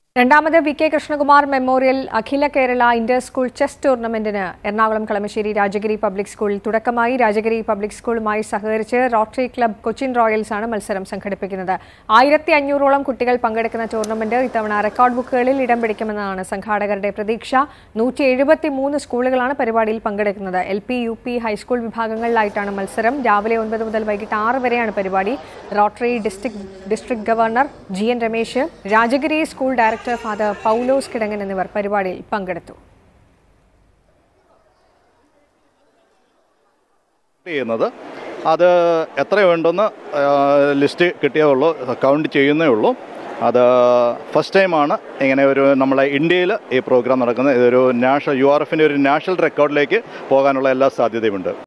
രണ്ടാമത് V K Krishnakumar memorial അഖില Kerala inter school chess ടൂർണമെന്റിന് എറണാകുളം കളമശ്ശേരി രാജഗിരി പബ്ലിക് സ്കൂളിൽ തുടക്കമായി രാജഗിരി പബ്ലിക് സ്കൂളുമായി സഹകരിച്ച് റോട്ടറി ക്ലബ് കൊച്ചിൻ റോയൽസ് ആണ് മത്സരം സംഘടിപ്പിക്കുന്നത് ആയിരത്തി അഞ്ഞൂറോളം കുട്ടികൾ പങ്കെടുക്കുന്ന ടൂർണമെന്റ് ഇത്തവണ റെക്കോർഡ് ബുക്കുകളിൽ ഇടം പിടിക്കുമെന്നാണ് സംഘാടകരുടെ പ്രതീക്ഷ നൂറ്റി എഴുപത്തി മൂന്ന് സ്കൂളുകളാണ് പരിപാടിയിൽ പങ്കെടുക്കുന്നത് L P U P high school വിഭാഗങ്ങളിലായിട്ടാണ് മത്സരം രാവിലെ ഒൻപത് മുതൽ വൈകിട്ട് ആറ് വരെയാണ് പരിപാടി Rotary district district governor G N Ramesh Rajagiri school director father Paulose Kidangan എന്നിവർ പരിപാടിയിൽ പങ്കെടുത്തു ചെയ്യുന്നത് അത് എത്രയുണ്ടെന്ന് ലിസ്റ്റ് കിട്ടിയേ ഉള്ളൂ കൗണ്ട് ചെയ്യുന്നേ ഉള്ളൂ അത് ഫസ്റ്റ് ടൈമാണ് ഇങ്ങനെ ഒരു നമ്മളെ ഇന്ത്യയിൽ ഈ പ്രോഗ്രാം നടക്കുന്നത് ഇതൊരു നാഷണൽ യു ആർ എഫിൻ്റെ ഒരു നാഷണൽ റെക്കോർഡിലേക്ക് പോകാനുള്ള എല്ലാ സാധ്യതയുമുണ്ട്